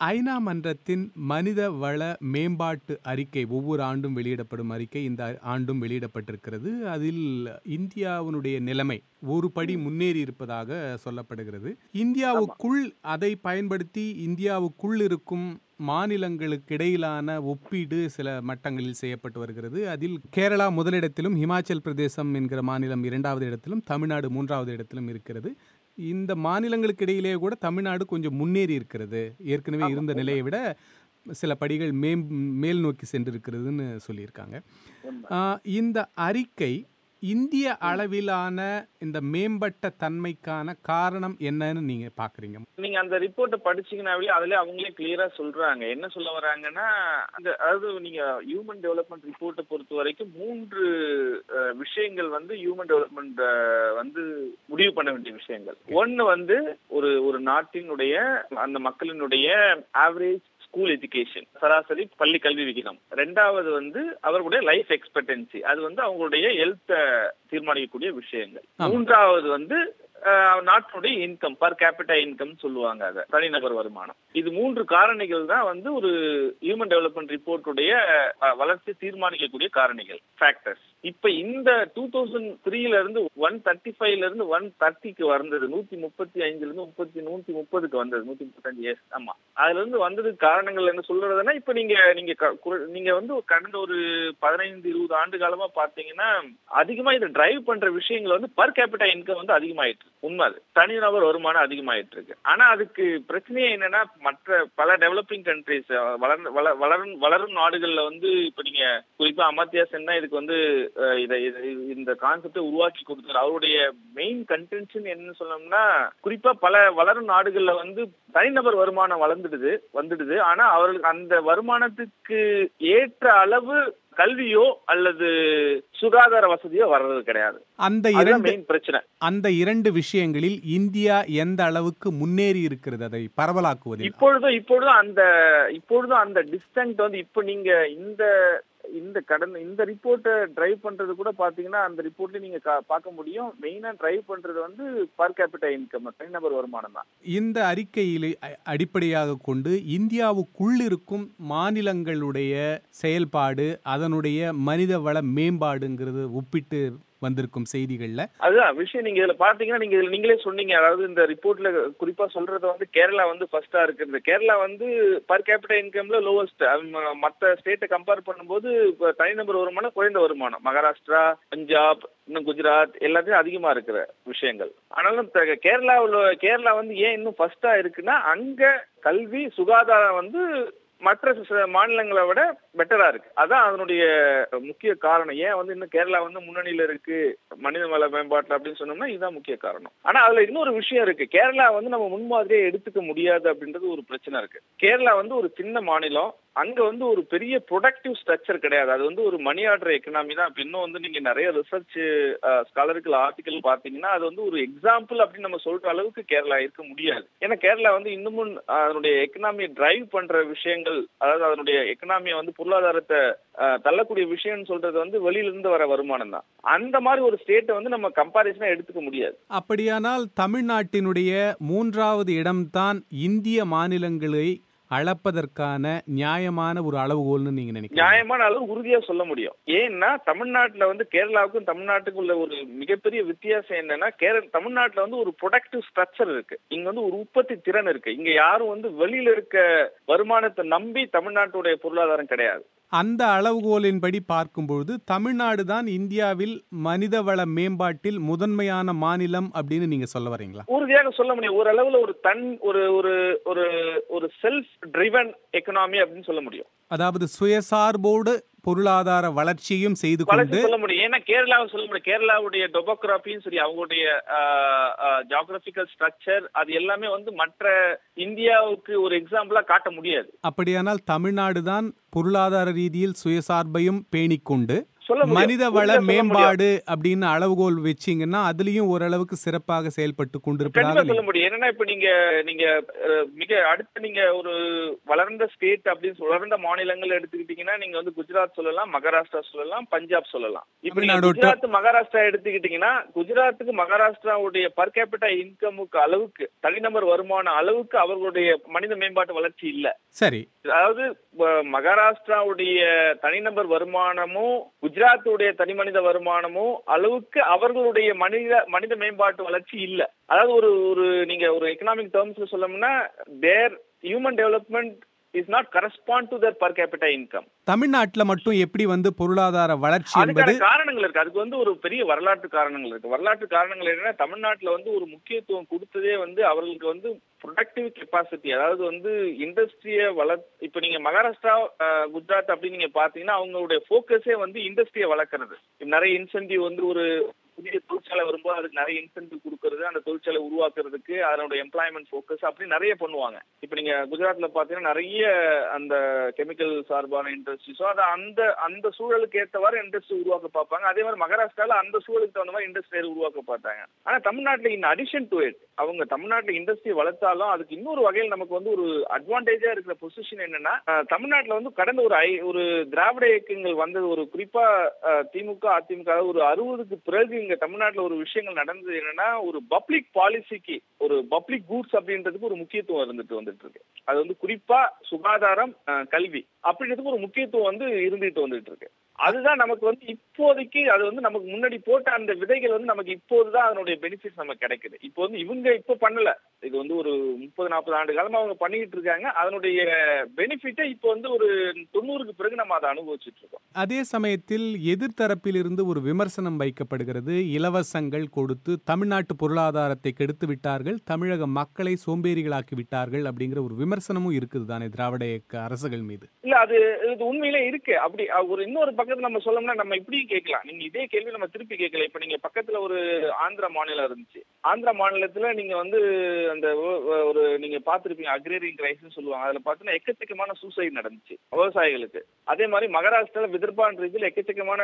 ஐநா மன்றத்தின் மனித வள மேம்பாட்டு அறிக்கை ஒவ்வொரு ஆண்டும் வெளியிடப்படும் அறிக்கை இந்த ஆண்டும் வெளியிடப்பட்டிருக்கிறது அதில் இந்தியாவினுடைய நிலைமை ஒரு படி முன்னேறி இருப்பதாக சொல்லப்படுகிறது இந்தியாவுக்குள் அதை பயன்படுத்தி இந்தியாவுக்குள் இருக்கும் மாநிலங்களுக்கு இடையிலான ஒப்பீடு சில மட்டங்களில் செய்யப்பட்டு வருகிறது அதில் கேரளா முதலிடத்திலும் ஹிமாச்சல் பிரதேசம் என்கிற மாநிலம் இரண்டாவது இடத்திலும் தமிழ்நாடு மூன்றாவது இடத்திலும் இருக்கிறது இந்த மாநிலங்களுக்கு இடையிலேயே கூட தமிழ்நாடு கொஞ்சம் முன்னேறி இருக்கிறது ஏற்கனவே இருந்த நிலையை விட சில படிகள் மேம் மேல் நோக்கி சென்றிருக்கிறதுன்னு சொல்லியிருக்காங்க இந்த அறிக்கை இந்திய அளவிலான இந்த மேம்பட்ட தன்மைக்கான காரணம் என்னன்னு நீங்க பாக்குறீங்க நீங்க அந்த ரிப்போர்ட்டை படிச்சீங்கன்னாவே அதுல அவங்களே கிளியரா சொல்றாங்க என்ன சொல்ல வராங்கன்னா அந்த அதாவது நீங்க ஹியூமன் டெவலப்மெண்ட் ரிப்போர்ட்டை பொறுத்த வரைக்கும் மூன்று விஷயங்கள் வந்து ஹியூமன் டெவலப்மெண்ட் வந்து முடிவு பண்ண வேண்டிய விஷயங்கள் ஒன்னு வந்து ஒரு ஒரு நாட்டினுடைய அந்த மக்களினுடைய ஆவரேஜ் ஸ்கூல் எஜுகேஷன் சராசரி பள்ளி கல்வி விகிதம் ரெண்டாவது வந்து அவர்களுடைய லைஃப் எக்ஸ்பெக்டன்சி அது வந்து அவங்களுடைய ஹெல்த் தீர்மானிக்கக்கூடிய விஷயங்கள் மூன்றாவது வந்து நாட்டினுடைய இன்கம் பர் கேபிட்டா இன்கம் சொல்லுவாங்க அதை தனிநபர் வருமானம் இது மூன்று காரணிகள் தான் வந்து ஒரு ஹியூமன் டெவலப்மெண்ட் ரிப்போர்ட்டுடைய வளர்ச்சியை தீர்மானிக்கக்கூடிய காரணிகள் ஃபேக்டர்ஸ் இப்ப இந்த டூ தௌசண்ட் த்ரீல இருந்து ஒன் தேர்ட்டி ஃபைவ்ல இருந்து ஒன் தேர்ட்டிக்கு வந்தது நூத்தி முப்பத்தி அஞ்சுல இருந்து முப்பத்தி நூத்தி முப்பதுக்கு வந்தது நூத்தி முப்பத்தஞ்சு எஸ் ஆமா அதுல இருந்து வந்ததுக்கு காரணங்கள் என்ன சொல்றதுன்னா இப்ப நீங்க நீங்க நீங்க வந்து கடந்த ஒரு பதினைந்து இருபது ஆண்டு காலமா பாத்தீங்கன்னா அதிகமா இதை டிரைவ் பண்ற விஷயங்கள் வந்து பர் கேபிட்டா இன்கம் வந்து அதிகமாயிட்டு உண்மை அது தனிநபர் வருமானம் அதிகமாயிட்டு இருக்கு ஆனா அதுக்கு பிரச்சனையே என்னன்னா மற்ற பல டெவலப்பிங் கண்ட்ரிஸ் வளர்ந்து வளரும் வளரும் நாடுகள்ல வந்து இப்ப நீங்க குறிப்பா அமர்த்தியா சென் தான் இதுக்கு வந்து இதை இந்த கான்செப்டை உருவாக்கி கொடுத்தாரு அவருடைய மெயின் கன்டென்ஷன் என்னன்னு சொன்னோம்னா குறிப்பா பல வளரும் நாடுகள்ல வந்து தனிநபர் வருமானம் வளர்ந்துடுது வந்துடுது ஆனா அவர்களுக்கு அந்த வருமானத்துக்கு ஏற்ற அளவு கல்வியோ அல்லது சுகாதார வசதியோ வர்றது கிடையாது அந்த இரண்டு பிரச்சனை அந்த இரண்டு விஷயங்களில் இந்தியா எந்த அளவுக்கு முன்னேறி இருக்கிறது அதை பரவலாக்குவது இப்பொழுதும் இப்பொழுதும் அந்த இப்பொழுதும் அந்த டிஸ்டன்ட் வந்து இப்ப நீங்க இந்த இந்த கடந்த இந்த ரிப்போர்ட்டை டிரைவ் பண்றது கூட பாத்தீங்கன்னா அந்த ரிப்போர்ட்ல நீங்க பார்க்க முடியும் மெயினா டிரைவ் பண்றது வந்து பர் கேபிட்டா இன்கம் தனிநபர் வருமானம் தான் இந்த அறிக்கையில் அடிப்படையாக கொண்டு இந்தியாவுக்குள் இருக்கும் மாநிலங்களுடைய செயல்பாடு அதனுடைய மனித வள மேம்பாடுங்கிறது ஒப்பிட்டு வந்திருக்கும் செய்திகள்ல அதுதான் விஷயம் நீங்க இதுல பாத்தீங்கன்னா நீங்க இதுல நீங்களே சொன்னீங்க அதாவது இந்த ரிப்போர்ட்ல குறிப்பா சொல்றது வந்து கேரளா வந்து ஃபர்ஸ்டா இருக்குது கேரளா வந்து பர் கேபிட்டல் இன்கம்ல லோவஸ்ட் மத்த ஸ்டேட்டை கம்பேர் பண்ணும்போது தனிநபர் வருமானம் குறைந்த வருமானம் மகாராஷ்டிரா பஞ்சாப் இன்னும் குஜராத் எல்லாத்தையும் அதிகமா இருக்கிற விஷயங்கள் ஆனாலும் கேரளாவில் கேரளா வந்து ஏன் இன்னும் ஃபர்ஸ்டா இருக்குன்னா அங்க கல்வி சுகாதாரம் வந்து மற்ற மாநிலங்களை விட பெட்டரா இருக்கு அதான் அதனுடைய முக்கிய காரணம் ஏன் வந்து இன்னும் கேரளா வந்து முன்னணியில இருக்கு மனித வள மேம்பாட்டுல அப்படின்னு சொன்னோம்னா இதுதான் முக்கிய காரணம் ஆனா அதுல இன்னொரு விஷயம் இருக்கு கேரளா வந்து நம்ம முன்மாதிரியே எடுத்துக்க முடியாது அப்படின்றது ஒரு பிரச்சனை இருக்கு கேரளா வந்து ஒரு சின்ன மாநிலம் அங்க வந்து ஒரு பெரிய ப்ரொடக்டிவ் ஸ்ட்ரக்சர் கிடையாது அது வந்து ஒரு மணி ஆர்டர் எக்கனாமி தான் இன்னும் வந்து நீங்க நிறைய ரிசர்ச் ஸ்காலரிக்கல் ஆர்டிகல் பாத்தீங்கன்னா அது வந்து ஒரு எக்ஸாம்பிள் அப்படின்னு நம்ம சொல்ற அளவுக்கு கேரளா இருக்க முடியாது ஏன்னா கேரளா வந்து இன்னமும் அதனுடைய எக்கனாமியை டிரைவ் பண்ற விஷயங்கள் அதாவது அதனுடைய எக்கனாமியை வந்து பொருளாதாரத்தை தள்ளக்கூடிய விஷயம்னு சொல்றது வந்து வெளியில இருந்து வர வருமானம் தான் அந்த மாதிரி ஒரு ஸ்டேட்டை வந்து நம்ம கம்பாரிசனா எடுத்துக்க முடியாது அப்படியானால் தமிழ்நாட்டினுடைய மூன்றாவது இடம்தான் இந்திய மாநிலங்களை அளப்பதற்கான நியாயமான ஒரு அளவுகோல்னு நீங்க நினைக்கிறீங்க நியாயமான அளவு உறுதியா சொல்ல முடியும் ஏன்னா தமிழ்நாட்டுல வந்து கேரளாவுக்கும் தமிழ்நாட்டுக்கும் உள்ள ஒரு மிகப்பெரிய வித்தியாசம் என்னன்னா கேரள தமிழ்நாட்டுல வந்து ஒரு ப்ரொடக்டிவ் ஸ்ட்ரக்சர் இருக்கு இங்க வந்து ஒரு உற்பத்தி திறன் இருக்கு இங்க யாரும் வந்து வெளியில இருக்க வருமானத்தை நம்பி தமிழ்நாட்டுடைய பொருளாதாரம் கிடையாது அந்த அளவுகோலின்படி பார்க்கும்பொழுது தமிழ்நாடு தான் இந்தியாவில் மனிதவள மேம்பாட்டில் முதன்மையான மாநிலம் அப்படின்னு நீங்க சொல்ல வரீங்களா உறுதியாக சொல்ல முடியும் ஒரு அளவுல ஒரு தன் ஒரு ஒரு ஒரு ஒரு செல்ஃப் ட்ரிவன் எக்கனாமி அப்படின்னு சொல்ல முடியும் அதாவது சுயசார்போடு பொருளாதார வளர்ச்சியும் செய்து கொண்டு சொல்ல முடியும் ஏன்னா கேரளாவை சொல்ல முடியும் கேரளாவுடைய டொபோகிராபியும் சரி அவங்களுடைய ஜாகிரபிக்கல் ஸ்ட்ரக்சர் அது எல்லாமே வந்து மற்ற இந்தியாவுக்கு ஒரு எக்ஸாம்பிளா காட்ட முடியாது அப்படியானால் தமிழ்நாடு தான் பொருளாதார ரீதியில் சுயசார்பையும் பேணிக்கொண்டு சொல்ல முடியும். மனித வள உறுதியா சொல்ல முடியாது. மேம்பாடு அப்படின்னு அளவுகோல் வச்சீங்கன்னா அதுலயும் ஓரளவுக்கு சிறப்பாக செயல்பட்டு கொண்டிருப்பதாக கண்டிப்பா சொல்ல நீங்க- முடியும் என்னன்னா இப்ப நீங்க நீங்க அஹ், மிக அடுத்து நீங்க ஒரு வளர்ந்த ஸ்டேட் அப்படின்னு சொல்ல- வளர்ந்த மாநிலங்கள் எடுத்துக்கிட்டீங்கன்னா நீங்க வந்து குஜராத் சொல்லலாம் மகாராஷ்டிரா சொல்லலாம் பஞ்சாப் சொல்லலாம் இப்ப நீங்க தமிழ்நாடு குஜராத் மகாராஷ்டிரா எடுத்துக்கிட்டீங்கன்னா குஜராத்துக்கு மகாராஷ்டிராவுடைய பர் கேபிட்டா இன்கமுக்கு அளவுக்கு தனிநபர் வருமான அளவுக்கு அவர்களுடைய மனித மேம்பாட்டு வளர்ச்சி இல்ல சரி அதாவது வ- மகாராஷ்டிராவுடைய தனிநபர் வருமானமும் குஜராத்துடைய தனி மனித வருமானமும் அளவுக்கு அவர்களுடைய மனித மனித மேம்பாட்டு வளர்ச்சி இல்ல அதாவது ஒரு ஒரு நீங்க ஒரு எக்கனாமிக் டேர்ம்ஸ்ல சொல்லணும்னா there human development is not correspond to the per capita income தமிழ்நாட்டுல மட்டும் எப்படி வந்து பொருளாதார வளர்ச்சி என்பது அதுக்கான காரணங்கள் இருக்கு அதுக்கு வந்து ஒரு பெரிய வரலாற்று காரணங்கள் இருக்கு வரலாற்று காரணங்கள் என்னன்னா தமிழ்நாட்டுல வந்து ஒரு முக்கியத்துவம் கொடுத்ததே வந்து அவர்களுக்கு வந்து ப்ரொடக்டிவ் கெப்பாசிட்டி அதாவது வந்து இண்டஸ்ட்ரிய வள இப்ப நீங்க மகாராஷ்டிரா அஹ், குஜராத் அப்படின்னு நீங்க பாத்தீங்கன்னா அவங்களுடைய ஃபோக்கஸே வந்து இண்டஸ்ட்ரியை வளர்க்கறது இப்ப நிறைய இன்சென்டிவ் வந்து ஒரு புதிய தொழிற்சாலை வரும்போது அதுக்கு நிறைய இன்சென்டிவ் கொடுக்கறது அந்த தொழிற்சாலை உருவாக்குறதுக்கு அதனோட எம்ப்ளாய்மெண்ட் ஃபோக்கஸ் அப்படி நிறைய பண்ணுவாங்க இப்ப நீங்க குஜராத்ல பாத்தீங்கன்னா நிறைய அந்த கெமிக்கல் சார்பான இண்டஸ்ட்ரிஸோ அது அந்த அந்த சூழலுக்கு ஏற்றவாறு இண்டஸ்ட்ரி உருவாக்க பார்ப்பாங்க அதே மாதிரி மகாராஷ்டிரால அந்த சூழலுக்கு தகுந்த மாதிரி இண்டஸ்ட்ரியை உருவாக்க பார்த்தாங்க ஆனா தமிழ்நாட்டுல இன் அடிஷன் டு இட் அவங்க தமிழ்நாட்டுல இண்டஸ்ட்ரி வளர்த்தாலும் அதுக்கு இன்னொரு வகையில் நமக்கு வந்து ஒரு அட்வான்டேஜா இருக்கிற பொசிஷன் என்னன்னா அஹ், தமிழ்நாட்டுல வந்து கடந்த ஒரு ஐ ஒரு திராவிட இயக்கங்கள் வந்தது ஒரு குறிப்பா அஹ், திமுக அதிமுக அதாவது ஒரு அறுபதுக்கு பிறகு இங்க தமிழ்நாட்டுல ஒரு விஷயங்கள் நடந்தது என்னன்னா ஒரு பப்ளிக் பாலிசிக்கு ஒரு பப்ளிக் கூட்ஸ் அப்படின்றதுக்கு ஒரு முக்கியத்துவம் இருந்துட்டு வந்துட்டு இருக்கு அது வந்து குறிப்பா சுகாதாரம் அஹ், கல்வி அப்படின்றதுக்கு ஒரு முக்கியத்துவம் வந்து இருந்துட்டு வந்துட்டு இருக்கு அதுதான் நமக்கு வந்து இப்போதைக்கு அது வந்து நமக்கு முன்னாடி போட்ட அந்த விதைகள் வந்து நமக்கு இப்போதுதான் அதனுடைய பெனிஃபிட்ஸ் நமக்கு கிடைக்குது இப்போ வந்து இவங்க இப்போ பண்ணல இது வந்து ஒரு முப்பது நாற்பது ஆண்டு காலமா அவங்க பண்ணிட்டு இருக்காங்க அதனுடைய பெனிஃபிட்டை இப்போ வந்து ஒரு தொண்ணூறுக்கு பிறகு நம்ம அதை அனுபவிச்சுட்டு இருக்கோம் அதே சமயத்தில் எதிர்த்தரப்பிலிருந்து ஒரு விமர்சனம் வைக்கப்படுகிறது இலவசங்கள் கொடுத்து தமிழ்நாட்டு பொருளாதாரத்தை கெடுத்து விட்டார்கள் தமிழக மக்களை சோம்பேறிகளாக்கி விட்டார்கள் அப்படிங்கிற ஒரு விமர்சனமும் இருக்குது தானே திராவிட இயக்க அரசுகள் மீது இல்ல அது இது உண்மையிலே இருக்கு அப்படி அஹ், ஒரு இன்னொரு பக்கத்துல நம்ம சொல்லணும்னா நம்ம இப்படியும் கேட்கலாம் நீங்க இதே கேள்வி நம்ம திருப்பி கேட்கல இப்ப நீங்க பக்கத்துல ஒரு ஆந்திரா மாநிலம் இருந்துச்சு ஆந்திரா மாநிலத்துல நீங்க வந்து அந்த ஒ- ஒ- ஒரு நீங்க பாத்திருப்பீங்க அக்ரேரியன் கிரைசிஸ் சொல்லுவாங்க அதுல பாத்தீங்கன்னா எக்கச்சக்கமான சூசைட் நடந்துச்சு விவசாயிகளுக்கு அதே மாதிரி மகாராஷ்டிரால விதர்பான் ரீதியில் எக்கச்சக்கமான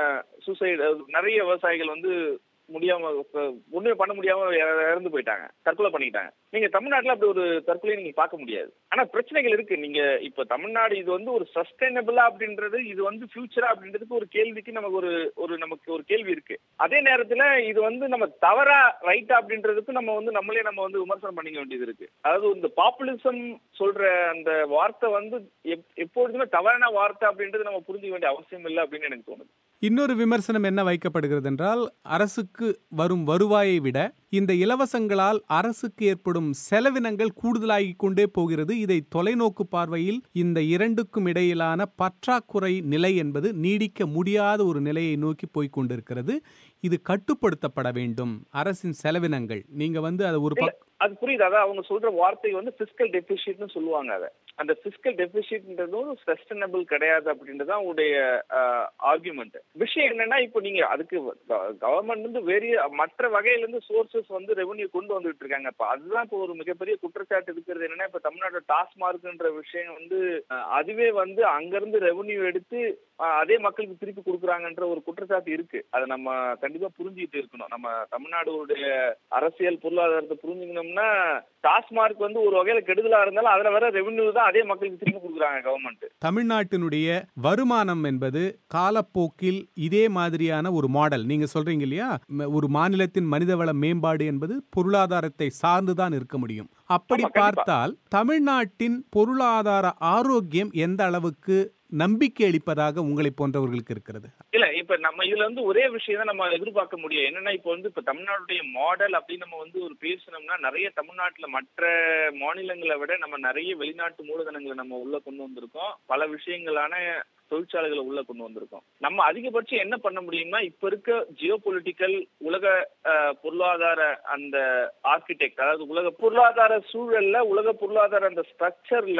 சூசைடு நிறைய விவசாயிகள் வந்து முடியாம இப்ப ஒண்ணுமே பண்ண முடியாம இற- இறந்து போயிட்டாங்க தற்கொலை பண்ணிட்டாங்க நீங்க தமிழ்நாட்டுல அப்படி ஒரு தற்கொலையை நீங்க பார்க்க முடியாது ஆனா பிரச்சனைகள் இருக்கு நீங்க இப்ப தமிழ்நாடு இது வந்து ஒரு சஸ்டைனபிளா அப்படின்றது இது வந்து ஃபியூச்சரா அப்படின்றதுக்கு ஒரு கேள்விக்கு நமக்கு ஒரு ஒரு நமக்கு ஒரு கேள்வி இருக்கு அதே நேரத்துல இது வந்து நம்ம தவறா ரைட்டா அப்படின்றதுக்கு நம்ம வந்து நம்மளே நம்ம வந்து விமர்சனம் பண்ணிக்க வேண்டியது இருக்கு அதாவது இந்த பாப்புலிசம் சொல்ற அந்த வார்த்தை வந்து எப்- எப்பொழுதுமே தவறான வார்த்தை அப்படின்றது நம்ம புரிஞ்சுக்க வேண்டிய அவசியம் இல்லை அப்படின்னு எனக்கு தோணுது இன்னொரு விமர்சனம் என்ன வைக்கப்படுகிறது என்றால் அரசுக்கு வரும் வருவாயை விட இந்த இலவசங்களால் அரசுக்கு ஏற்படும் செலவினங்கள் கூடுதலாகிக் கொண்டே போகிறது இதை தொலைநோக்கு பார்வையில் இந்த இரண்டுக்கும் இடையிலான பற்றாக்குறை நிலை என்பது நீடிக்க முடியாத ஒரு நிலையை நோக்கி போய்க் கொண்டிருக்கிறது இது கட்டுப்படுத்தப்பட வேண்டும் அரசின் செலவினங்கள் நீங்க வந்து அது ஒரு பக் அது புரியுது அதான் அவங்க சொல்ற வார்த்தை வந்து பிசிக்கல் டெபிசிட்னு சொல்லுவாங்க அதை அந்த பிசிக்கல் டெபிசிட்ன்றதும் சஸ்டைனபிள் கிடையாது அப்படின்றது தான் அவங்களுடைய ஆர்குமெண்ட் விஷயம் என்னன்னா இப்போ நீங்க அதுக்கு கவர்மெண்ட் வந்து வேறிய மற்ற வகையில இருந்து சோர்சஸ் வந்து ரெவன்யூ கொண்டு வந்துட்டு இருக்காங்க இப்ப அதுதான் இப்போ ஒரு மிகப்பெரிய குற்றச்சாட்டு இருக்கிறது என்னன்னா இப்ப தமிழ்நாடு டாஸ்மார்க்ன்ற விஷயம் வந்து அஹ், அதுவே வந்து அங்கிருந்து ரெவன்யூ எடுத்து அஹ், அதே மக்களுக்கு திருப்பி கொடுக்குறாங்கன்ற ஒரு குற்றச்சாட்டு இருக்கு அதை நம்ம கண்டிப்பா புரிஞ்சுக்கிட்டு இருக்கணும் நம்ம தமிழ்நாடுடைய அரசியல் பொருளாதாரத்தை புரிஞ்சுக்கணும்னா டாஸ்மார்க் வந்து ஒரு வகையில கெடுதலா இருந்தாலும் அதுல வர ரெவன்யூ தான் அதே மக்களுக்கு திருப்பி கொடுக்குறாங்க கவர்மெண்ட் தமிழ்நாட்டினுடைய வருமானம் என்பது காலப்போக்கில் இதே மாதிரியான ஒரு மாடல் நீங்க சொல்றீங்க இல்லையா ம- ஒரு மாநிலத்தின் மனிதவள மேம்பாடு என்பது பொருளாதாரத்தை சார்ந்துதான் இருக்க முடியும் அப்படி ஆமா, கண்டிப்பா. பார்த்தால் தமிழ்நாட்டின் பொருளாதார ஆரோக்கியம் எந்த அளவுக்கு நம்பிக்கை அளிப்பதாக உங்களை போன்றவர்களுக்கு இருக்கிறது இல்ல இப்ப நம்ம இதுல வந்து ஒரே விஷயம் தான் நம்ம எதிர்பார்க்க முடியும் என்னன்னா இப்ப வந்து இப்ப தமிழ்நாடுடைய மாடல் அப்படின்னு நம்ம வந்து ஒரு பேசணும்னா நிறைய தமிழ்நாட்டுல மற்ற மாநிலங்களை விட நம்ம நிறைய வெளிநாட்டு மூலதனங்களை நம்ம உள்ள கொண்டு வந்திருக்கோம் பல விஷயங்களான தொழிற்சாலைகளை உள்ள கொண்டு வந்திருக்கோம் நம்ம அதிகபட்சம் என்ன பண்ண முடியும்னா இப்ப இருக்க ஜியோ பொலிட்டிக்கல் உலக அஹ், பொருளாதார அந்த ஆர்கிடெக்ட் அதாவது உலக பொருளாதார சூழல்ல உலக பொருளாதார அந்த ஸ்ட்ரக்சர்ல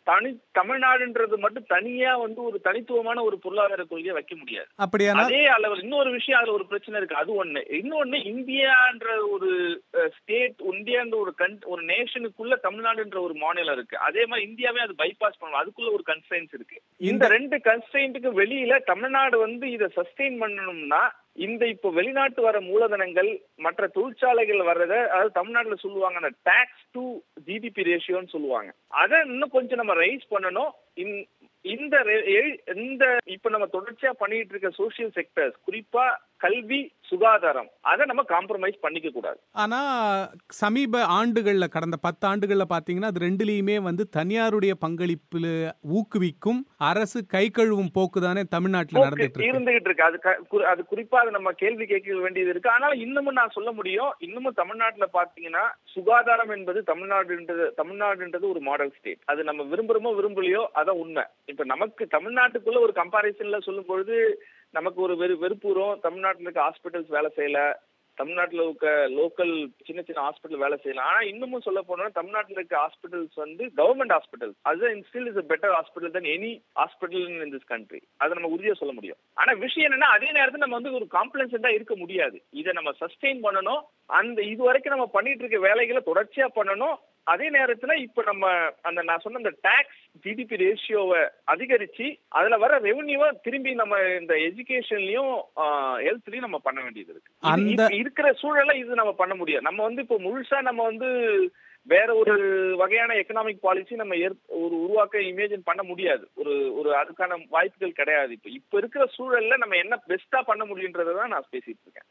தனி தமிழ்நாடுன்றது மட்டும் தனியா வந்து ஒரு தனித்துவமான ஒரு பொருளாதார கொள்கையை வைக்க முடியாது அப்படியானால் அதே அளவில் இன்னொரு விஷயம் அதுல ஒரு பிரச்சனை இருக்கு அது ஒண்ணு இன்னொன்னு இந்தியான்ற ஒரு ஸ்டேட் இந்தியான்ற ஒரு கன் ஒரு நேஷனுக்குள்ள தமிழ்நாடுன்ற ஒரு மாநிலம் இருக்கு அதே மாதிரி இந்தியாவே அது பைபாஸ் பண்ணணும் அதுக்குள்ள ஒரு கன்ஸ்ட்ரைன்ஸ் இருக்கு இந்த ரெண்டு கன்ஸ்ட்ரைன்ட்டுக்கு வெளியில தமிழ்நாடு வந்து இதை சஸ்டெயின் பண்ணணும்னா இந்த இப்போ வெளிநாட்டு வர மூலதனங்கள் மற்ற தொழிற்சாலைகள் வர்றத அதாவது தமிழ்நாட்டுல சொல்லுவாங்க அந்த டாக்ஸ் டு ஜிடிபி ரேஷியோன்னு சொல்லுவாங்க அதை இன்னும் கொஞ்சம் நம்ம ரைஸ் பண்ணணும் இன்- இந்த ரெ- எ- இந்த இப்ப நம்ம தொடர்ச்சியா பண்ணிட்டு இருக்க சோசியல் செக்டர்ஸ் குறிப்பா கல்வி சுகாதாரம் அதை நம்ம காம்ப்ரமைஸ் பண்ணிக்க கூடாது ஆனா சமீப ஆண்டுகள்ல கடந்த பத்து ஆண்டுகள்ல பாத்தீங்கன்னா அது ரெண்டுலயுமே வந்து தனியாருடைய பங்களிப்புல ஊக்குவிக்கும் அரசு கை கழுவும் போக்கு தானே தமிழ்நாட்டுல நடந்துட்டு இருக்கு இருந்துகிட்டு இருக்கு அது க- கு- அது குறிப்பா அது நம்ம கேள்வி கேட்க வேண்டியது இருக்கு ஆனாலும் இன்னமும் நான் சொல்ல முடியும் இன்னமும் தமிழ்நாட்டுல பாத்தீங்கன்னா சுகாதாரம் என்பது தமிழ்நாடுன்றது தமிழ்நாடுன்றது ஒரு மாடல் ஸ்டேட் அது நம்ம விரும்புறோமோ விரும்பலையோ அதான் உண்மை இப்ப நமக்கு தமிழ்நாட்டுக்குள்ள ஒரு கம்பாரிசன்ல சொல்லும் பொழுது நமக்கு ஒரு வெறு வெறுப்புறோம் தமிழ்நாட்டுல இருக்க ஹாஸ்பிட்டல்ஸ் வேலை செய்யல தமிழ்நாட்டுல இருக்க லோக்கல் சின்ன சின்ன ஹாஸ்பிட்டல் வேலை செய்யலாம் ஆனா இன்னமும் சொல்ல போனோம்னா தமிழ்நாட்டுல இருக்க ஹாஸ்பிட்டல்ஸ் வந்து கவர்மெண்ட் ஹாஸ்பிட்டல் அது still is better hospital than any hospital in this country அதை நம்ம உறுதியா சொல்ல முடியும் ஆனா விஷயம் என்னன்னா அதே நேரத்துல நம்ம வந்து ஒரு காம்ப்ளசண்டா இருக்க முடியாது இதை நம்ம சஸ்டெயின் பண்ணணும் அந்த இது வரைக்கும் நம்ம பண்ணிட்டு இருக்க வேலைகளை தொடர்ச்சியா பண்ணணும் அதே நேரத்துல இப்ப நம்ம அந்த நான் சொன்ன அந்த டாக்ஸ் ஜிடிபி ரேஷியோவை அதிகரிச்சு அதுல வர ரெவன்யூவை திரும்பி நம்ம இந்த எஜுகேஷன்லயும் ஹெல்த்லயும் நம்ம பண்ண வேண்டியது இருக்கு இது அந்த- இப்ப இருக்கிற சூழல்ல இது நம்ம பண்ண முடியாது நம்ம வந்து இப்ப முழுசா நம்ம வந்து வேற ஒரு வகையான எக்கனாமிக் பாலிசி நம்ம ஏற்- ஒரு உருவாக்க இமேஜின் பண்ண முடியாது ஒரு ஒரு அதுக்கான வாய்ப்புகள் கிடையாது இப்ப இப்ப இருக்கிற சூழல்ல நம்ம என்ன பெஸ்டா பண்ண முடியுன்றதை தான் நான் பேசிட்டு இருக்கேன்